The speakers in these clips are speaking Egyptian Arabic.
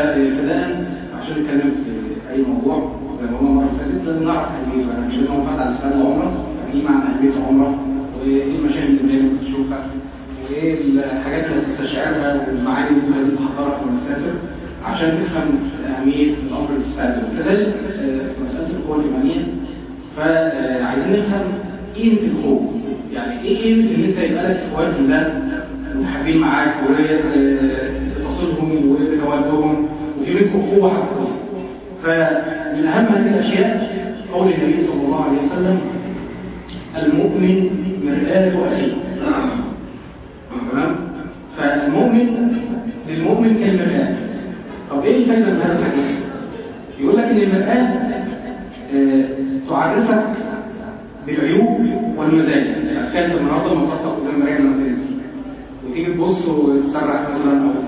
فابتداء عشان نتكلم في اي موضوع زي ما قلنا المره اللي فاتت لازم نعرف اهميه فاحنا اتكلمنا فات على سؤال العمره يعني ايه معنى اهميه العمره وايه المشاهد اللي ممكن تشوفها وايه الحاجات اللي هتستشعرها والمعاني اللي لازم تحضرها قبل ما تسافر عشان تفهم اهميه الامر اللي تستقبله كذلك في مساله القوه الايمانيه فعايزين نفهم قيمه الخوف يعني ايه قيمه ان انت يبقى لك اخوات في الله متحابين معاك وتصلهم وتودهم وفي بينكم اخوه حقيقيه فمن اهم هذه الاشياء قول النبي صلى الله عليه وسلم المؤمن مرآة اخيه تمام فالمؤمن للمؤمن كالمرآة طب ايه الفايده من هذا الحديث يقول لك ان المرآة آه تعرفك بالعيوب والمزايا يعني تخيل النهارده لما تفتح قدام المرايه لما تنزل وتيجي تبص وتسرح مثلا او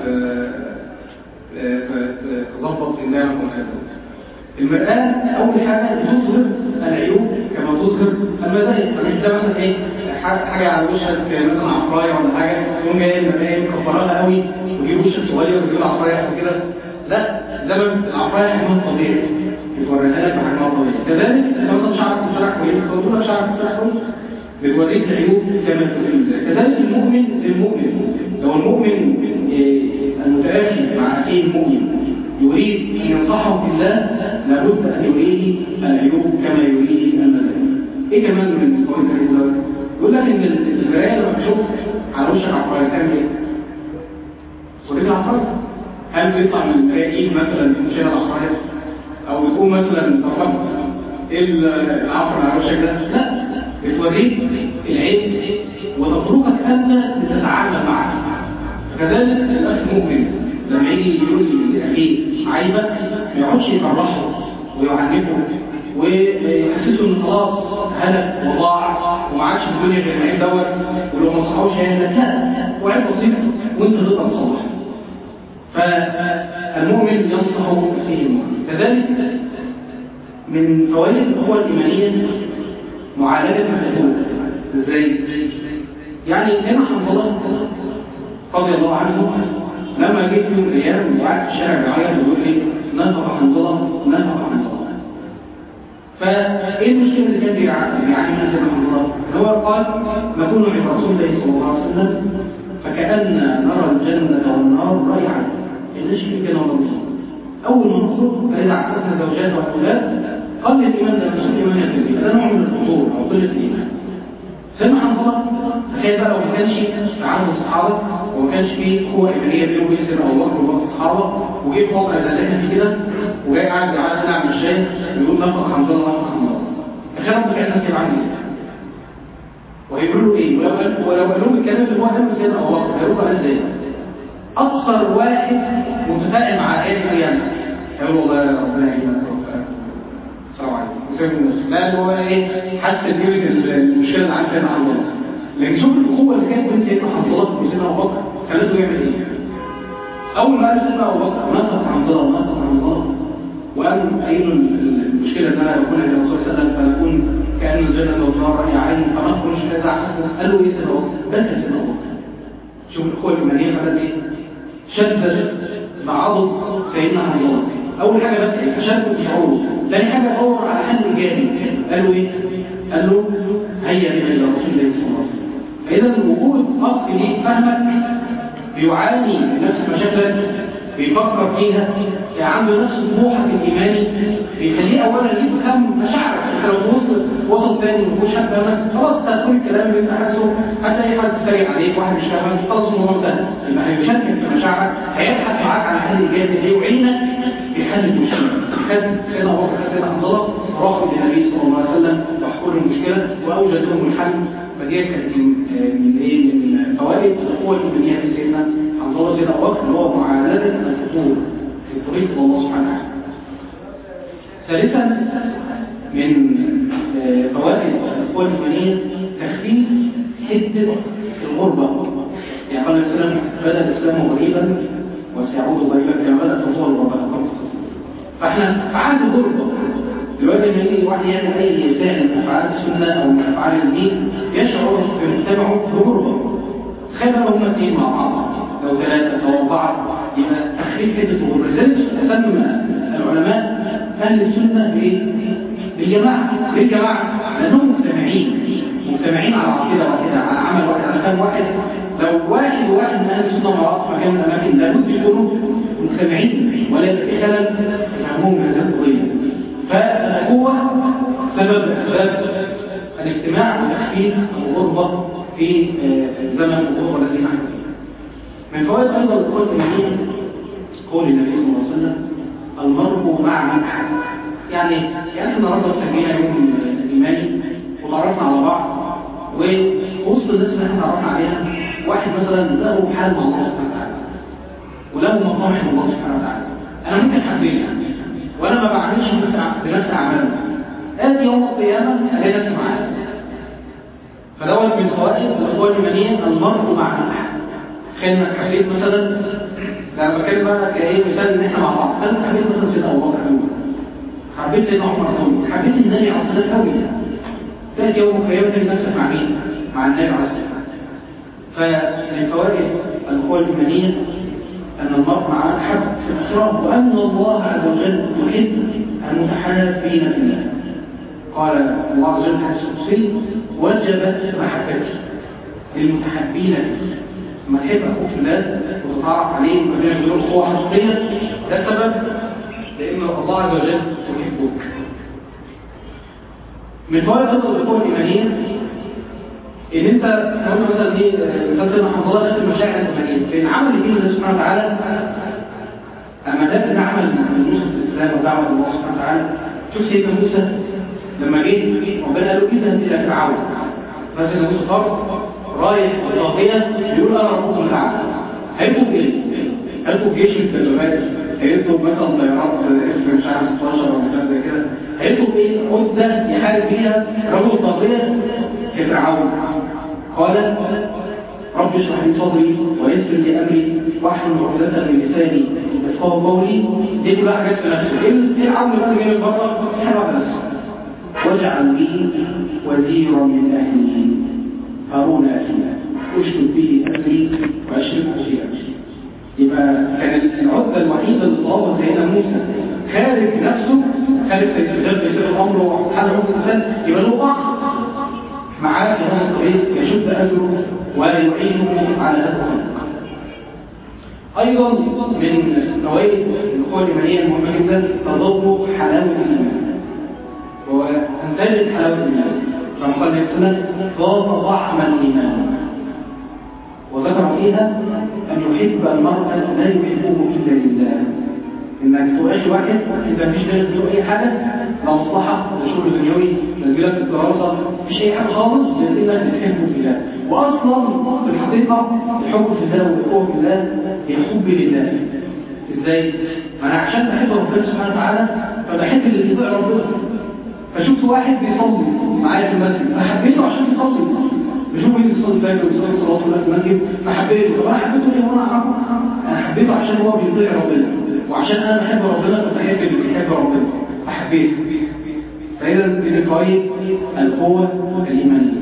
تظبط سنانك وهكذا المرآة أول حاجة بتظهر العيوب كما تظهر المزايا فمش ده مثلا إيه حاجة على وشك مثلا عفراية ولا حاجة يقوم جاي المراية مكبراها قوي ويجيب وشك صغير ويجيب العفراية قد كده لا ده العفراية حجمها الطبيعي بتوريها لك بحجمها الطبيعي كذلك انت مثلا شعرك بتسرح كويس فقلت لك شعرك بتسرح كويس بتوريك العيوب كما توريك كذلك المؤمن للمؤمن لو المؤمن المتآخي مع أخيه المؤمن يريد أن ينصحه في الله لابد أن يريه العيوب كما يريه المزايا. إيه كمان من قول الحديث ده؟ يقول لك إن المراية لما تشوف على وشك عفراية تعمل إيه؟ توريك العفراية. هل بيطلع من المراية إيد مثلا تقوم شايل العفراية؟ أو بتقوم مثلا تفرق إيه العفرة على وشك ده؟ لا بتوريك العيب وتتركك أنت لتتعامل معه. كذلك الأخ المؤمن لما يجي يقول لأخيه عيبة ما يقعدش يفرحه ويعنفه ويحسسه ان خلاص هلك وضاع وما عادش في الدنيا غير العيب دوت ولو ما صحوش هيهلك لا هو عيب بسيط وانت تقدر تصلحه فالمؤمن ينصح اخيه المؤمن كذلك من فوائد الاخوه الايمانيه معالجه الحدود ازاي؟ يعني سيدنا حنظله رضي الله عنه لما جيت يوم من الايام وقعد في الشارع بيعيط ويقول لي نفق حنظله نفق حنظله فايه المشكله اللي كان بيعاني منها سيدنا حنظله؟ هو قال نكون عند رسول الله صلى الله عليه وسلم فكأن نرى الجنة والنار رأي عين الناس في كده ولا أول ما نخرج فإذا عكسنا زوجات وأولاد قل الإيمان ده مش الإيمان يكفي ده نوع من الفتور أو قلة الإيمان سيدنا حنظله تخيل بقى لو ما كانش عنده الصحابه وما كانش فيه قوه ايمانيه بينه وبين سيدنا ابو بكر وباقي الصحابه وجه في موقع زي اللي احنا فيه كده وجاي قاعد بيعاد نعم الشاي ويقول نفق حنظله نفق حنظله تخيل رد فعل الناس هيبقى عامل ايه؟ وهيقولوا له ايه؟ ولو قال ولو قال لهم الكلام اللي هو قاله سيدنا ابو بكر هيقولوا عليه ازاي؟ اكثر واحد متفائل مع ايات القيامه هيقول والله ربنا يعينك السلام عليكم وسلم الناس لا اللي هو ايه حس بقيمه المشكله اللي عند سيدنا حنظله لكن شوف الاخوه اللي كانت بين سيدنا حنظله وسيدنا ابو بكر خلته يعمل ايه؟ اول ما قال سيدنا ابو بكر نفق حنظله نفق حنظله وقال قايل المشكله ان انا بكون عند الرسول صلى الله عليه وسلم فنكون كان الجنه والنار راي عين فنخرج كذا قال له ايه سيدنا ابو بكر؟ بكى سيدنا ابو بكر شوف الاخوه الايمانيه عملت ايه؟ شدت بعض سيدنا حنظله اول حاجه بس تشدد شعوره ثاني حاجه دور على حل ايجابي قالوا ايه؟ قال له هيا بنا الى رسول الله صلى الله عليه وسلم فاذا وجود اخ ليك فهمك بيعاني من نفس مشاكلك بيفكر فيها عنده نفس طموحك الايماني بيخليه اولا يفهم مشاعرك انت لو وصل وسط تاني ما فيهوش حد فاهمك خلاص انت هتقول الكلام اللي انت حاسه هتلاقي حد سريع عليك واحد مش فاهمك خلاص الموضوع انتهى يبقى هيشاركك في مشاعرك هيبحث معاك على حل ايجابي هيعينك في حل المشكله خد سيدنا ابو بكر سيدنا حنظله راحوا للنبي صلى الله عليه وسلم وحكوا له المشكله واوجد لهم الحل فدي كانت من ايه من فوائد الاخوه الايمانيه في سيدنا حنظله سيدنا ابو بكر اللي هو معالجه الفطور في طريق الله سبحانه وتعالى. ثالثا من فوائد الاخوه الايمانيه تخفيف حده الغربه. يعني قال الاسلام بدا الاسلام غريبا وسيعود غريبا كما بدا فطور الغربه فاحنا في عهد الغربه دلوقتي لما يجي واحد يعمل اي فعل من افعال السنه او من افعال الدين يشعر في مجتمعه بغربه تخيل لو هم اثنين مع بعض لو ثلاثه او اربعه يبقى تخفيف تحديد حته الظهور لذلك سمى العلماء اهل السنه بايه؟ بالجماعه ليه الجماعه؟ لانهم مجتمعين مجتمعين على عقيده واحده على عمل واحد على فهم واحد لو واحد وواحد من اهل السنه مع بعض في مكان من الاماكن لابد يكونوا مجتمعين ولا يبقى في خلل في فهمهم لهذه القضيه فالقوه سبب اسباب الاجتماع وتخفيف الغربه في زمن الغربه الذي نحن فيه من فوائد ايضا القول المدين قول النبي صلى الله عليه وسلم المرء مع من احب يعني يعني النهارده سمينا يوم الايماني وتعرفنا على بعض ووسط الناس اللي احنا تعرفنا عليها واحد مثلا له حال مع الله سبحانه وتعالى وله مطامح من الله سبحانه وتعالى انا ممكن حبيت وانا ما بعملش بنفس اعمالي اتي يوم القيامه الاقي نفسي معاه فدوت من فوائد الاخوان الايمانيه المرء مع من احب تخيل انك حبيت مثلا لا بتكلم بقى كايه مثال ان احنا مع بعض انا حبيت مثلا سيدنا ابو بكر حبيت سيدنا عمر قوي حبيت النبي عليه الصلاه والسلام قوي تاتي يوم القيامه تجد نفسك مع مين؟ مع النبي عليه الصلاه والسلام فمن فوائد الاخوه الايمانيه ان المرء مع من احب في الاخره وان الله عز وجل يحب المتحابين في الله قال الله عز وجل في الحديث القدسي وجبت محبتي للمتحبين لما تحب اخوك في الله وتتعرف عليه وتبين له اخوه حقيقيه ده سبب لان الله عز وجل يحبك من فوائد ايضا الاخوه الايمانيه ان انت قلنا مثلا ايه مثلا سيدنا محمد الله نفس المشاعر الايمانيه لان عمل الدين الله سبحانه وتعالى اما ده ده عمل من نصره الاسلام ودعوه الله سبحانه وتعالى شوف سيدنا موسى لما جه ربنا قال له اذهب الى فرعون مثلا موسى فرض رايح طاغيه يقول انا ربكم الاعلى هيطلب ايه؟ هيطلب جيش الدبابات هيطلب مثلا طيارات اف مش عارف 16 ولا حاجه زي كده هيطلب ايه؟ عده يحارب بيها رجل طاغيه كفرعون قال رب اشرح لي صدري ويسر لي امري واحلل عقدة من لساني يفقهوا قولي دي كلها حاجات في نفسه ايه العون بقى جاي من بره حاجه واحده بس واجعل لي وزيرا من اهلي هارون أخي أشرك به أمري وأشركه في أمري يبقى كانت العدة الوحيدة اللي طلبها سيدنا موسى خارج نفسه خارج سيدنا يصير الأمر وحل حكم الإنسان يبقى له أخ معاه في هذا الطريق يشد أجره ويعينه على هذا الخلق أيضا من فوائد الأخوة الإيمانية المهمة جدا تضبط حلاوة الإيمان وتنتج حلاوة الإيمان كما قال السنة ضاف طعم الإيمان وذكر فيها أن يحب المرء لا يحبه إلا لله إنك تؤشي واحد إذا مفيش بالك تقول أي حاجة لا مصلحة لا شغل دنيوي لا زميلك في الدراسة مفيش أي حاجة خالص غير إنك بتحبه في الله وأصلا في الحقيقة الحب في الله والقوة في الله هي حب لله إزاي؟ ما أنا عشان بحب ربنا سبحانه وتعالى فبحب اللي يطيع ربنا فشفت واحد بيصلي معايا في المسجد فحبيته عشان يصلي بشوف ايه بيصلي فجر وبيصلي صلاه في المسجد فحبيته طب انا حبيته ليه وانا اعرفه انا حبيته عشان هو بيطيع ربنا وعشان انا بحب ربنا فبحب اللي بيحب ربنا فحبيته فاذا من فوائد القوه الايمانيه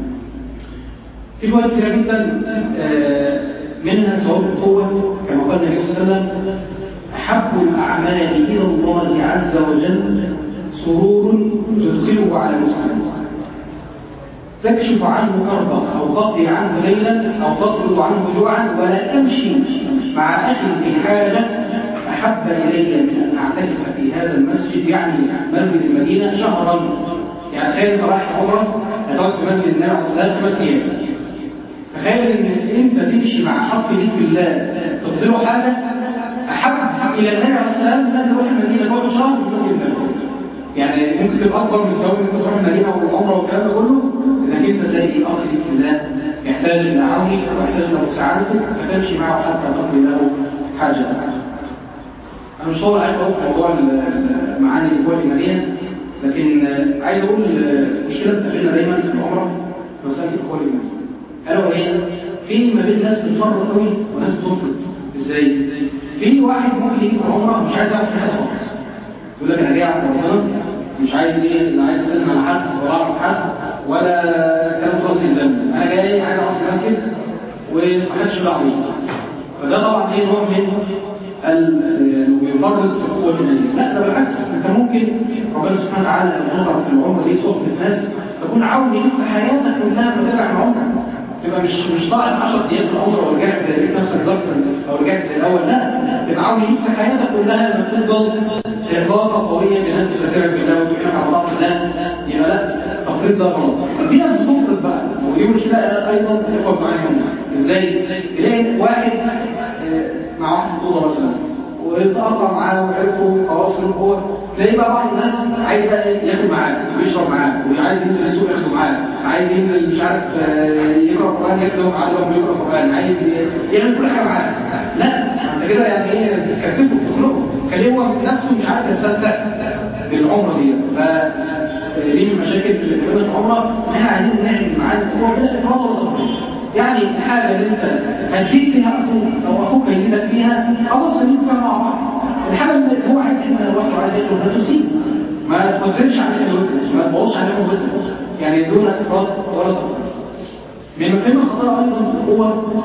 في فوائد كثيره جدا منها ثواب القوه كما قال النبي صلى الله عليه وسلم احب الاعمال الى الله عز وجل سرور تدخله على مسلم تكشف عنه كربا او تقضي عنه ليلا او تطرد عنه جوعا ولا تمشي مع اخي في حاجه احب الي من ان اعتكف في هذا المسجد يعني مسجد المدينه شهرا يعني تخيل انت رايح عمره هتقعد في مسجد النبي عليه الصلاه والسلام خمس ايام تخيل ان انت تمشي مع حق ليك بالله تفضله حاجه احب الى النبي عليه الصلاه والسلام من ان تروح المدينه تقعد شهر في مسجد النبي يعني ممكن تبقى اكبر من ثواب انت تروح المدينه والعمره والكلام ده كله انك انت تلاقي اخ ليك في الله يحتاج الى عونك ويحتاج الى مساعدتك فتمشي معه حتى تقضي له حاجه انا مش طول عليك في موضوع المعاني القوى الايمانيه لكن عايز اقول مشكله بتقابلنا دايما في العمره مساله القوى الايمانيه الا وهي في ما بين ناس بتفرط قوي وناس بتفرط ازاي؟ في واحد ممكن يجي في العمره مش عايز يعرف في حاجه خالص يقول لك انا جاي اعرف ربنا مش عايز ايه لا عايز اسال على حد ولا اعرف حد ولا كلام خالص الذنب انا جاي عايز اقف مسجد وما حدش دعوه فده طبعا ايه نوع من ويفرط في القوة الإيمانية لا ده بالعكس أنت ممكن ربنا سبحانه وتعالى لما يظهر في العمر دي صحبة ناس تكون عاوز يلف حياتك كلها ما ترجع من عمرك تبقى مش مش طالع 10 ايام في العمر ورجعت لقيت نفسك ضغط او رجعت زي الاول لا تبقى عاوز يلف حياتك كلها لما تفضل علاقه قويه بناس تذكرك بالله وتعينك على طاعه الله يبقى لا التفريط ده غلط في ناس بتفرط بقى ويقول كده ايضا اخوه معاهم ازاي تلاقي واحد مع واحد بطوله مثلا ويتأقلم معاه وعرفه خلاص هو تلاقي بقى بعض الناس عايز بقى ياكل معاه ويشرب معاه وعايز ينزل السوق ياخده معاه عايز ينزل مش عارف يقرا قران ياخده معاه لو بيقرا قران عايز يعمل كل حاجه معاه لا انت كده يعني ايه بتكتفه بتخلقه خليه هو نفسه مش عارف يستمتع بالعمره دي ف دي من المشاكل اللي بتقابل العمره ان احنا عايزين نعمل معاه هو كده افراط ولا تفريط يعني الحاجه اللي انت هتزيد فيها اخوك او اخوك هيزيدك فيها خلاص خليكم فيها مع بعض الحاجه اللي هو عايز يعملها لوحده وعايز يعملها ما تسيب ما تفرقش عليهم الوزن ما تبوظش عليهم الوزن يعني دون افراط ولا تفريط من مفاهيم الخطر ايضا هو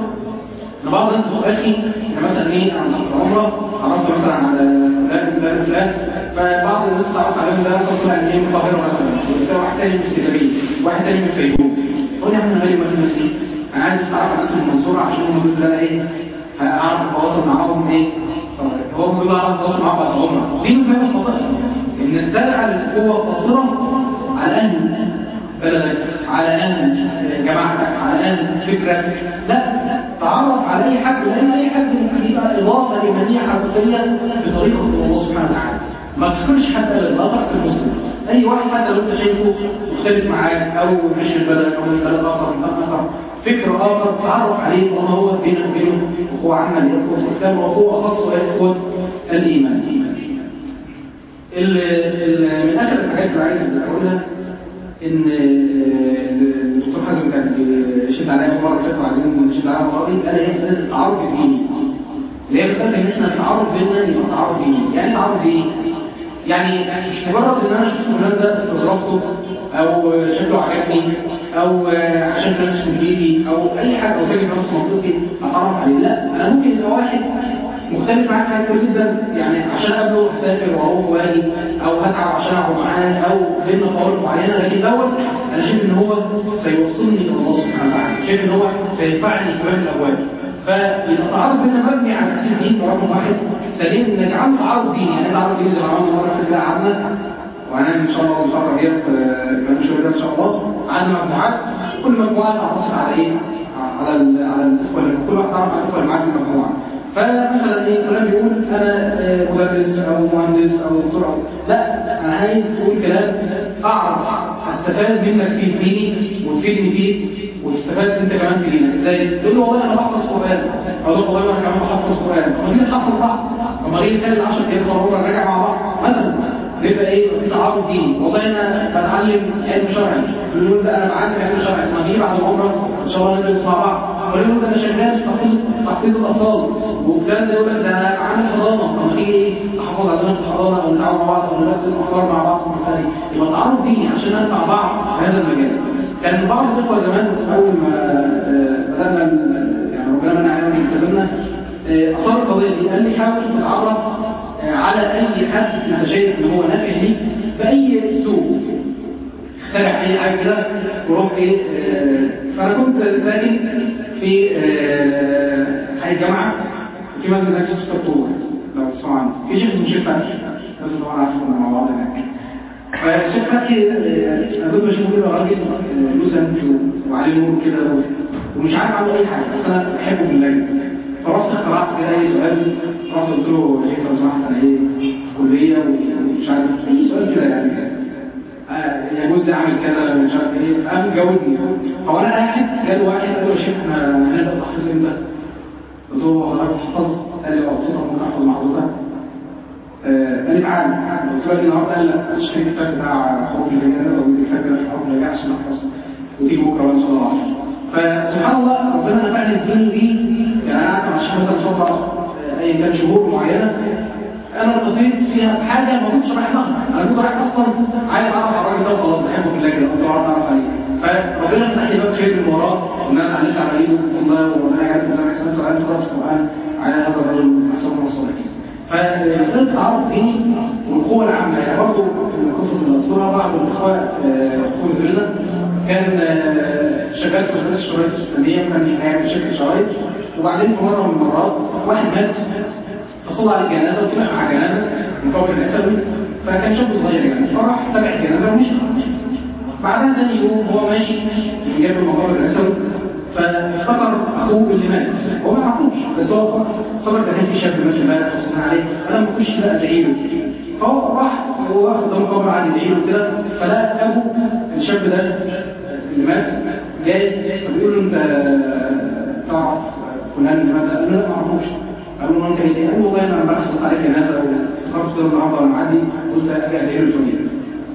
ان بعض الناس بتقول اخي انا مثلا ايه انا مسافر عمره عرفت مثلا على فلان فلان فلان فبعض الناس تعرف عليهم ده طلع ان هي من القاهره مثلا واحد تاني من اسكندريه واحد تاني من الفيوم قول يا عم انا مالي مالي نفسي انا عايز اتعرف على ناس من المنصوره عشان هم دول انا ايه هعرف اتواصل معاهم ايه هو بيقول اعرف اتواصل معاهم بعد العمره دي من فهم الخطأ ان تدعى القوه قاصره على اهل بلدك على اهل جماعتك على اهل فكرك لا تعرف على اي حد لان اي حد ممكن يبقى اضافه ايمانيه حقيقيه بطريقه الله سبحانه وتعالى ما تفكرش حتى لا تحت المسلم اي واحد حتى لو انت شايفه مختلف معاك او مش من بلدك او من بلد اخر من اخر فكر اخر تعرف عليه طالما هو بينك وبينه اخوه عامه لاخوه الاسلام واخوه اخص واخوه الايمان ال ال من اخر الحاجات اللي عايز اقولها ان الدكتور حازم كان شد عليا مره فاتت وعايزين نشد عليها المره دي قال هي مساله التعارف الديني اللي هي مساله ان احنا التعارف بيننا يبقى تعارف ديني يعني تعارف ايه؟ يعني مش مجرد ان انا شفت فلان ده استظرفته او شكله عجبني او عشان كان اسمه جديدي او اي حاجه او تاجي نفس منطقي اتعرف عليه لا انا ممكن يبقى واحد مختلف معاك حاجات كتير جدا يعني عشان اقابله اسافر واروح واجي او هتعب عشان اقعد معاه او بينا قوارب معينه لكن دوت انا شايف ان هو سيوصلني الى الله سبحانه وتعالى شايف ان هو سيدفعني كمان الابواب فيبقى التعارف بيننا مبني على اساس الدين رقم واحد ثانيا نجعله تعارف ديني يعني تعارف ديني زي ما عملنا مره في الله قعدنا وهنعمل ان شاء الله الفتره ديت كمان شويه ان شاء الله قعدنا مجموعات كل مجموعه تعرفت على ايه؟ على ال على الاخوه كل واحد تعرف على الاخوه اللي معاه في المجموعه فمثلا ايه فلان بيقول انا مدرس او مهندس او دكتور او لا انا عايز تقول كلام اعرف استفاد منك فيه ديني وتفيدني فيه وتستفاد انت كمان في دينك ازاي؟ تقول له والله انا بحفظ قران اقول له والله انا كمان بحفظ قران طب ما نيجي نحفظ بعض طب ما نيجي نتكلم 10 ايام ضروري نراجع مع بعض مثلا يبقى ايه في تعارف ديني والله انا بتعلم علم شرعي بيقول ده انا بعلم علم شرعي ما نيجي بعد العمره ان شاء الله ندرس مع بعض ويقول ده انا شغال في تحفيظ تحفيظ الاطفال وكان ده يقول لك ده انا عامل حضانه طب ما نيجي احفظ عندنا في الحضانه او نتعاون مع بعض او نرتب افكار مع بعض في المساله دي يبقى تعارف ديني عشان ننفع بعض في هذا المجال كان بعض الاخوه زمان اول ما بدانا يعني ربنا منع علينا والتزمنا اثار القضيه دي قال لي حاول تتعرف على اي حد انت شايف ان هو نافع ليك باي اسلوب اخترع اي حاجه كده وروح ايه فانا كنت ساكن في حي الجامعه في مسجد هناك في الطور لو تسمعوا عنه في شيخ اسمه شيخ فتحي لازم طبعا عارفين مع بعض هناك فالشيخ فتحي انا كنت بشوفه كده راجل له سمت وعليه نور كده ومش عارف عنه اي حاجه بس انا بحبه بالله فرحت اخترعت كده اي سؤال رحت قلت له يا شيخ لو سمحت انا ايه كليه ومش عارف اي سؤال كده يعني يجوز لي اعمل كذا مش عارف ايه قام جاوبني هو انا قاعد جاب واحد قال له يا شيخ احنا هنبدا تحفيظ امتى؟ قلت له حضرتك تحفظ قال لي اه قلت له ممكن احفظ مع حضرتك قال لي تعالى قلت له النهارده قال لا اشتري الكتاب بتاع حروف الهجاء او الكتاب بتاع حروف الهجاء عشان احفظ وتيجي بكره ان شاء الله فسبحان الله ربنا نفعني الدين دي يعني انا قعدت مع الشيخ مثلا فتره اي كان شهور معينه انا ارتضيت فيها بحاجه ما كنتش رايح لها انا كنت رايح اصلا عايز اعرف على الراجل ده وخلاص بحبه في الله كده كنت اعرف اعرف عليه فربنا فتح لي باب خير من وراه ان انا اتعلمت على ايده والله وانا قاعد في الجامعه سنه سؤال في القران على هذا الرجل احسن من الصالحين فمسألة التعارف دي والقوة العامة يعني برضه في القصص اللي أذكرها بعض الإخوة أخوة زميلنا كان شغال في مدرسة الشرايط الإسلامية وكان هيعمل شركة شرايط وبعدين في مرة من المرات واحد مات فصلى على الجنازة وطلع مع جنازة مقابل الأسوي فكان شاب صغير يعني فراح تبع الجنازة ومشي بعدها تاني يوم هو ماشي من جنب المقابر الأسوي فافتكر اخوه اللي مات هو ما عرفوش بس هو افتكر ده كان في شاب ماشي امبارح وصلنا عليه انا ما كنتش بقى ادعي له فهو راح هو واخد قدام القبر قاعد يدعي له كده فلقى ابو الشاب ده اللي مات جاي فبيقول له انت تعرف فلان اللي مات قال له لا ما اعرفوش قال له انت ايه؟ قال له والله انا امبارح صليت عليك جنازه وافتكرت كده النهارده وانا معدي قلت اجي ادعي له شويه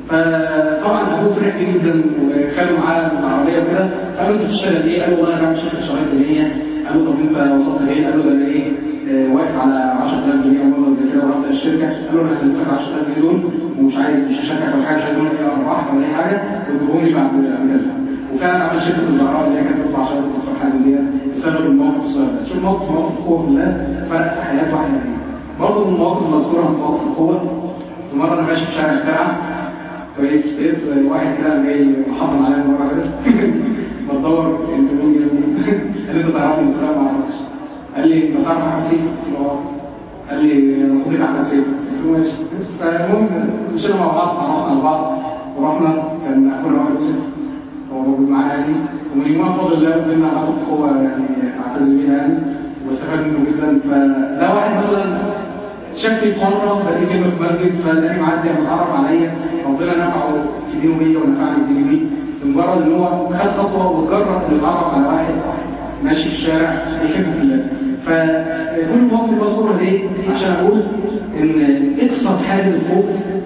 فطبعا ابوه فرح بيه جدا وخدوا معاه العربيه وكده قالوا انت بتشتغل ايه؟ قالوا والله انا بعمل شركه شرايط دينيه قالوا طب انت وصلت لايه؟ قالوا ده انا ايه؟ آه، واقف على 10000 جنيه او مبلغ زي كده ورحت الشركه قالوا انا هديك 10000 جنيه دول ومش عايز مش هشاركك ولا حاجه مش عايز منك اي ارباح ولا اي حاجه واديهم لي بعد كذا وفعلا عمل شركه الزهراء اللي هي كانت بتطلع شهاده الصفحه دي بسبب الموقف الصغير ده شوف موقف موقف القوه بالله فرق في حياه واحد فينا برضه من المواقف اللي اذكرها من مواقف القوه مره انا ماشي في شارع الترعه كويس لقيت واحد كده جاي محضن عليا من ورا كده بدور انت مين جاي قال لي انت تعرفني قلت له ما اعرفش قال لي انت تعرف احمد سيف؟ قلت له اه قال لي انا صديق احمد سيف قلت له ماشي فالمهم مشينا مع بعض تعرفنا على بعض ورحنا كان اخونا واحد يوسف هو موجود معانا يعني ومن يومها بفضل الله قدرنا علاقه قوه يعني اعتز بيها يعني واستفاد منه جدا فده واحد مثلا شكلي في مرة بقى كلمة في مسجد فلاقي معدي متعرف عليا ربنا نفعه في دينه بيا ونفعني في دينه بيه لمجرد ان هو خد خطوة وجرب انه يتعرف على واحد ماشي في الشارع يحبه في الله فكل المواقف اللي بذكرها دي عشان اقول ان اكسر حاجز الخوف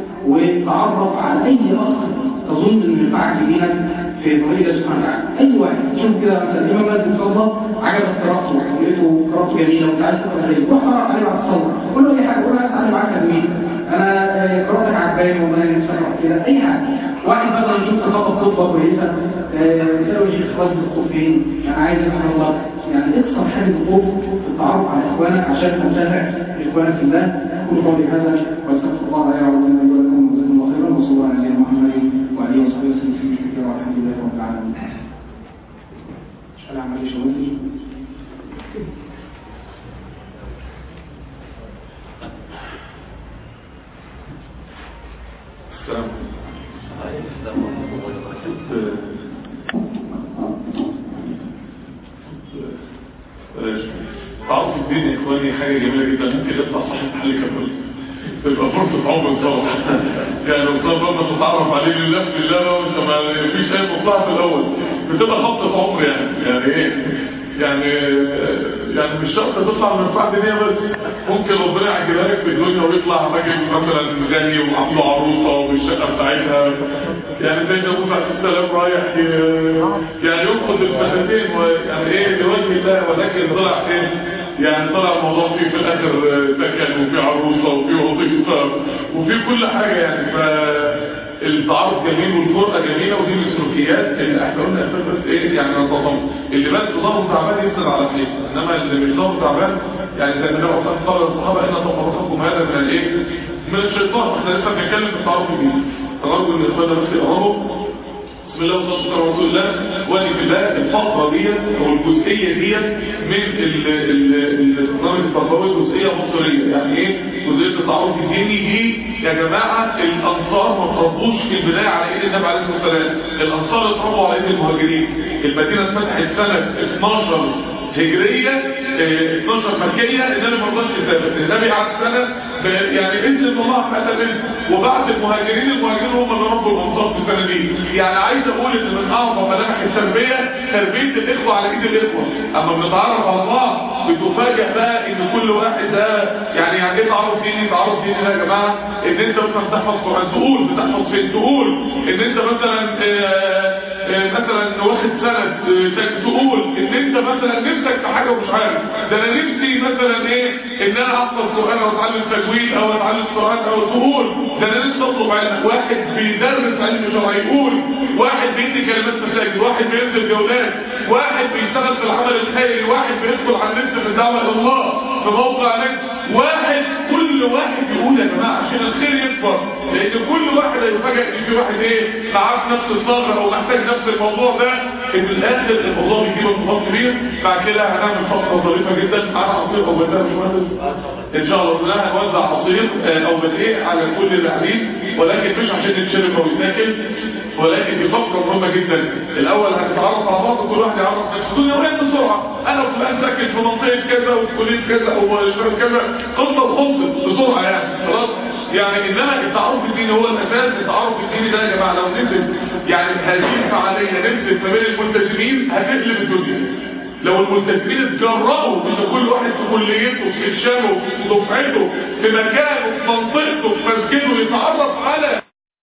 وتعرف على اي اخ تظن انه ينفعك في دينك في طريق الله سبحانه وتعالى اي واحد شوف كده مثلا الامام مالك بن صلى عجبك قراءته ولقيته قراءته جميله وانت عايز تقرا زيه روح قرا عليه بعد الصلاه قول له اي حاجه قول له انا معاك تدوين انا قراءتك عجباني والله نفسي اقرا كده اي حاجه واحد مثلا يشوف تخطط خطبه كويسه يساله يجي خلاص الخوف فين انا عايز سبحان الله يعني اكسر حاجز الخوف في التعرف على اخوانك عشان تنتفع باخوانك في الله كل قولي هذا واستغفر الله لي ولكم ولكم وجزاكم الله خيرا وصلى الله على نبينا محمد وعلى اله وصحبه وسلم تسليما كثيرا والحمد لله رب العالمين مش انا عمال شغلتي السلام تعرف الدين يا اخواني حاجه جميله جدا ممكن يطلع صاحب محل كامل تبقى فرصه عمر طبعا يعني الاستاذ لما تتعرف عليه لله في الله وانت ما فيش اي مصلحه في الاول بتبقى خطه عمر يعني يعني ايه يعني يعني مش شرط تطلع من منفعه دينيه بس ممكن ربنا يعجبها لك في الدنيا ويطلع راجل مثلا غني وعنده عروسه والشقه بتاعتها يعني زي ما موسى عليه السلام رايح يعني ينقذ الفتاتين يعني ايه لوجه الله ولكن طلع ايه يعني طلع الموضوع فيه في الاخر سكن وفي عروسه وفي وظيفه وفي كل حاجه يعني ف التعارف جميل والفرقه جميله ودي من السلوكيات اللي احنا قلنا بس ايه يعني ننتظم اللي بس ظهره تعبان يسال على خير انما اللي مش ظهره تعبان يعني زي ما النبي صلى الله عليه وسلم الصحابه ان تفرقكم هذا من الايه؟ من الشيطان احنا لسه بنتكلم في التعارف الجديد فنرجو ان اخواننا بس يقربوا بسم الله والصلاه والسلام على رسول الله وادي في الله الفقره ديت او الجزئيه ديت من النظام التربوي جزئيه مصريه يعني ايه جزئيه التعارف الديني دي يا جماعه الانصار ما تربوش في البدايه على ايد النبي عليه الصلاه والسلام الانصار اتربوا على ايد المهاجرين المدينه اتفتحت سنه 12 هجرية اه 12 مكية النبي ما رضاش يسافر النبي قعد سنة يعني باذن الله حتى منه وبعد المهاجرين المهاجرين هم اللي ربوا الانصار في السنة دي يعني عايز اقول ان من اعظم ملامح التربية تربية الاخوة على ايد الاخوة اما بنتعرف على الله بتفاجئ بقى ان كل واحد ده يعني يعني ايه تعرف ديني تعرف ديني يا جماعة ان انت مثلا بتحفظ قرآن تقول بتحفظ فين تقول ان انت مثلا اه مثلا واخد سند تقول ان انت مثلا نفسك في حاجه ومش عارف ده انا نفسي مثلا ايه ان انا احفظ قران او اتعلم تجويد او اتعلم قران او تقول ده انا نفسي اطلب علم واحد بيدرس علم شرعي يقول واحد بيدي كلمات مساجد واحد بينزل جولات واحد بيشتغل في العمل الخيري واحد بيدخل على النت في الدعوه الى الله في موقع نت واحد كل واحد يقول يا جماعه عشان الخير يكبر لان كل واحد هيفاجئ ان في واحد ايه معاه في نفس الصدر او محتاج نفس الموضوع ده ان الاخر الموضوع بيجيب انضباط كبير بعد كده هنعمل فقره ظريفه جدا معانا عصير او بدل مش مهندس ان شاء الله كلها هنوزع عصير او بدقيق على كل اللي قاعدين ولكن مش عشان نتشرب او يتاكل ولكن دي فقره مهمه جدا الاول هنتعرف على بعض كل واحد يعرف نفسه دنيا وين بسرعه انا فلان ساكن في منطقه كذا وفي كليه كذا او شباب كذا قصه وخلصت بسرعه يعني خلاص يعني انما التعارف الديني هو الاساس التعارف الديني ده يا جماعه لو نزل يعني هذه الفعاليه نزلت ما بين الملتزمين هتقلب الدنيا لو الملتزمين اتجرأوا ان كل واحد في كليته في ارشاده في دفعته في مكانه في منطقته في مسجده يتعرف على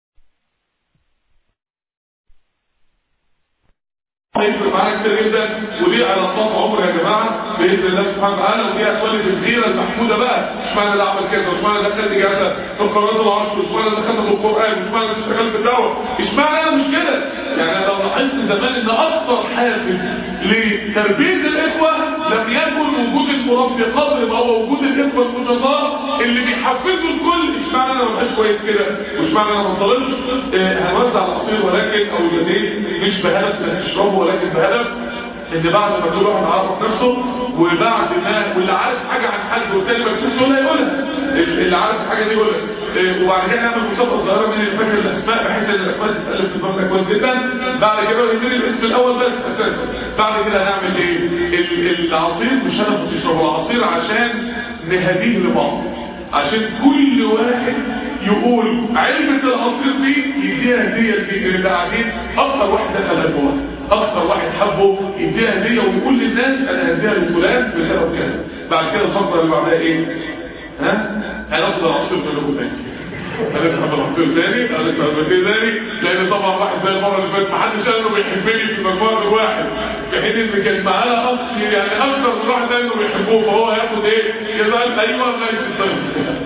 هيفرق معانا كتير جدا ودي علاقات عمر يا جماعه باذن الله سبحانه وتعالى ودي هتولد الغيره المحموده بقى مش معنى ده عمل كذا مش معنى دخلت جهاز في القرارات العشر مش معنى دخلت في القران مش معنى اشتغلت في الدعوه مش معنى انا مش كده يعني لو لاحظت زمان ان اكثر حافز لتربيه الاخوه لم يكن وجود المربي قدر ما هو وجود الاخوه النشطاء اللي بيحفزوا الكل مش معنى انا مبقاش كويس كده مش معنى انا ما بطلبش آه هنوزع العصير ولكن او اليدين مش بهدف انك تشربه ولكن بهدف ان بعد ما كل واحد عرف نفسه وبعد ما واللي عارف حاجه عن حد والتاني ما يكتبش ولا يقولها اللي عارف حاجه دي يقولها إيه وبعد كده نعمل مسابقه صغيره من اللي فاكر الاسماء بحيث ان الاسماء تتالف في دماغنا كويس جدا بعد كده يديني الاسم الاول بس اساسا بعد كده هنعمل ايه العصير مش انا بتشرب العصير عشان نهديه لبعض عشان كل واحد يقول علبة العصير دي يديها هدية اللي قاعدين اكتر واحد دخل جوه اكتر واحد حبه يديها هدية ويقول للناس انا هديها لفلان بسبب كذا بعد كده الفقرة اللي بعدها ايه ها هناخد العصير منكم تاني هنفهم العصير تاني هنفهم العصير تاني لان طبعا واحد زي المره اللي فاتت محدش قال انه بيحبني في مجموعه الواحد في حين ان كان معانا اخ يعني اكتر من واحد قال انه بيحبوه فهو هياخد ايه يزعل ايوه ماشي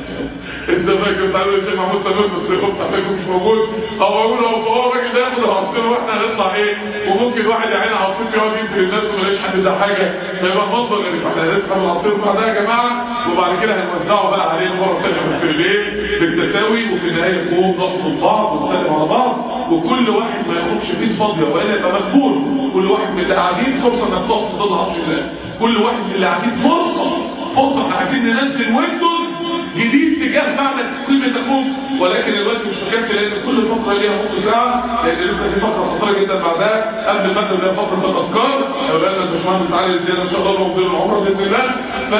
انت فاكر تعالوا الشيخ محمود تمام بس الخط بتاعتكم مش موجود او اقول له فهو الراجل ده ياخد العصير واحنا هنطلع ايه وممكن واحد يعين عصير يقعد يدي للناس وما يلاقيش حد ده حاجه فيبقى منظر غريب احنا هنسحب العصير بعدها يا جماعه وبعد كده هنوزعه بقى عليه مره ثانيه بس بالايه بالتساوي وفي النهايه نقوم نقصد بعض ونسلم على بعض وكل واحد ما ياخدش فيه فاضيه والا يبقى مقبول كل واحد من اللي قاعدين فرصه انك تقصد ضد عرش الله كل واحد من اللي قاعدين فرصه فرصه احنا عايزين ننزل ويندوز جديد تجاه معنى قيمة أخوك ولكن الوقت مش مكفي لأن كل فقرة ليها نص ساعة لأن لسه في فقرة خطيرة جدا بعدها قبل المادة اللي هي فقرة الأفكار لو قالنا الباشمهندس تعالى ازاي إن شاء الله موضوع العمرة بإذن الله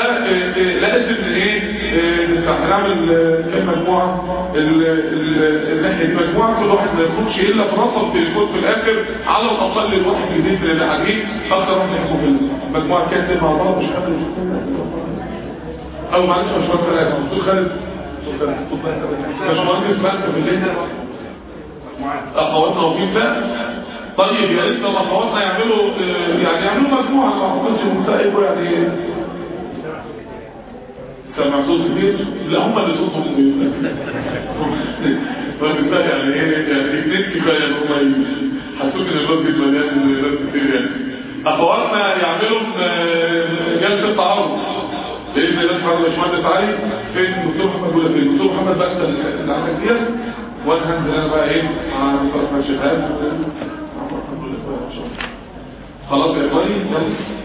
فلازم إيه هنعمل كم مجموعة الناحية المجموعة كل واحد ما يخرجش إلا في رقم تليفون في الآخر على الأقل الواحد جديد من اللي قاعدين أكثر واحد يحكم في المجموعة كاتب مع بعض مش قادر او معلش مش فاكر ثلاثه دكتور خالد باشمهندس مالك بالليل اخواتنا واقفين ده طيب يا ريت لما اخواتنا يعملوا يعني يعملوا مجموعه ما اعتقدش مستقبل يعني سمع صوت كبير لا هم اللي صوتهم كبير فبالتالي يعني ايه يعني اثنين كفايه ان هم حسوك ان المسجد مليان ناس كتير يعني اخواتنا يعملوا جلسه تعارض باذن الله سبحانه وتعالى باشمهندس علي فين الدكتور محمد ولا فين الدكتور محمد بقى اللي عندك ديت وانا هنزل انا بقى ايه مع الدكتور احمد شهاب خلاص يا اخواني